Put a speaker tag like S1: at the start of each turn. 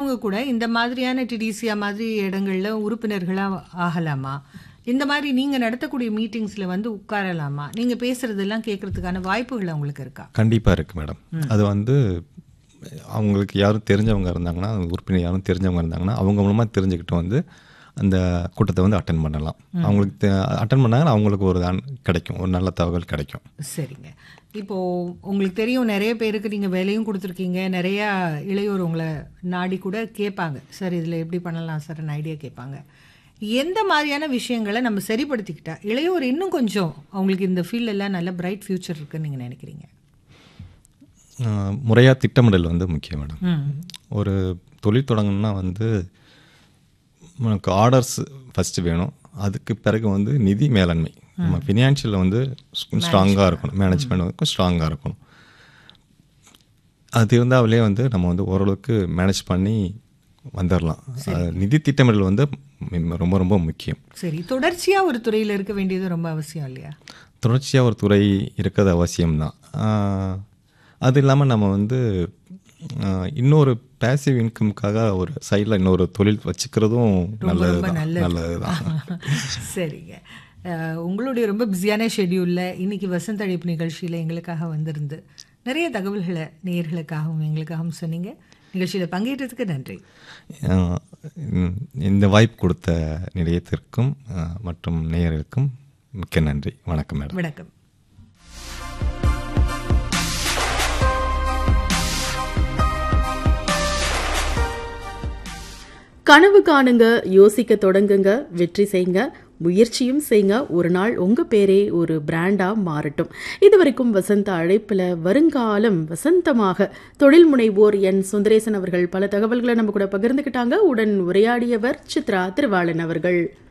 S1: இருக்கிறவங்க கூட இந்த மாதிரியான டிடிசியா மாதிரி இடங்கள்ல உறுப்பினர்களா ஆகலாமா இந்த மாதிரி நீங்க நடத்தக்கூடிய மீட்டிங்ஸ்ல வந்து உட்காரலாமா நீங்க பேசுறதெல்லாம் கேட்கறதுக்கான வாய்ப்புகள் அவங்களுக்கு இருக்கா
S2: கண்டிப்பாக இருக்குது மேடம் அது வந்து அவங்களுக்கு யாரும் தெரிஞ்சவங்க இருந்தாங்கன்னா உறுப்பினர் யாரும் தெரிஞ்சவங்க இருந்தாங்கன்னா அவங்க மூலமாக தெரிஞ்சுக்கிட்டு வந்து அந்த கூட்டத்தை வந்து அட்டன் பண்ணலாம் அவங்களுக்கு அட்டன் பண்ணாங்கன்னா அவங்களுக்கு ஒரு தான் கிடைக்கும் ஒரு நல்ல தகவல் கிடைக்கும்
S1: சரிங்க இப்போ உங்களுக்கு தெரியும் நிறைய பேருக்கு நீங்க வேலையும் கொடுத்துருக்கீங்க நிறைய இளையோர் உங்களை நாடி கூட கேட்பாங்க சார் இதுல எப்படி பண்ணலாம் சார் ஐடியா கேட்பாங்க எந்த மாதிரியான விஷயங்களை நம்ம சரிப்படுத்திக்கிட்டா இளையோர் இன்னும் கொஞ்சம் அவங்களுக்கு இந்த ஃபீல்ட்ல எல்லாம் நல்ல பிரைட் ஃபியூச்சர் இருக்குன்னு நீங்க நினைக்கிறீங்க
S2: முறையாக திட்டமிடல் வந்து முக்கியம் மேடம்
S1: ம்
S2: ஒரு தொழில் தொடங்கணும்னா வந்து நமக்கு ஆர்டர்ஸ் ஃபஸ்ட்டு வேணும் அதுக்கு பிறகு வந்து நிதி மேலாண்மை நம்ம ஃபினான்ஷியலில் வந்து ஸ்ட்ராங்காக இருக்கணும் மேனேஜ்மெண்ட் வந்து ஸ்ட்ராங்காக இருக்கணும் அது இருந்தாலே வந்து நம்ம வந்து ஓரளவுக்கு மேனேஜ் பண்ணி வந்துடலாம் அது நிதி திட்டமிடல் வந்து ம், ரொம்ப ரொம்ப முக்கியம்
S1: சரி தொடர்ச்சியா ஒரு துறையில இருக்க வேண்டியது ரொம்ப அவசியம் இல்லையா
S2: தொடர்ச்சியாக ஒரு துறை இருக்கிறது அவசியம்தான் ஆஹ், அது இல்லாமல் நம்ம வந்து ஆஹ், இன்னொரு பேசிவ் இன்கம்க்காக ஒரு சைடில் இன்னொரு தொழில் வச்சுக்கிறதும் நல்லது
S1: ரொம்ப
S2: தான்
S1: நல்லது.
S2: நல்லது தான்
S1: சரிங்க அஹ், உங்களுடைய ரொம்ப பிஸியான ஷெட்யூலில் இன்னைக்கு வசந்த அழைப்பு நிகழ்ச்சியில் எங்களுக்காக வந்திருந்து நிறைய தகவல்களை நேயர்களுக்காகவும் எங்களுக்காகவும் சொன்னீங்க நிகழ்ச்சியில் பங்கேற்றதுக்கு நன்றி
S2: ஆஹ், இந்த- இந்த வாய்ப்பு கொடுத்த நிலையத்திற்கும் ஆஹ், மற்றும் நேயர்களுக்கும் மிக்க நன்றி வணக்கம் மேடம்
S1: வணக்கம்
S3: கனவு காணுங்க யோசிக்க தொடங்குங்க வெற்றி செய்யுங்க முயற்சியும் செய்யுங்க ஒரு நாள் உங்க பேரே ஒரு பிராண்டா மாறட்டும் இதுவரைக்கும் வசந்த அழைப்புல வருங்காலம் வசந்தமாக தொழில் முனைவோர் என் சுந்தரேசன் அவர்கள் பல தகவல்களை நம்ம கூட பகிர்ந்துக்கிட்டாங்க உடன் உரையாடியவர் சித்ரா திருவாளன் அவர்கள்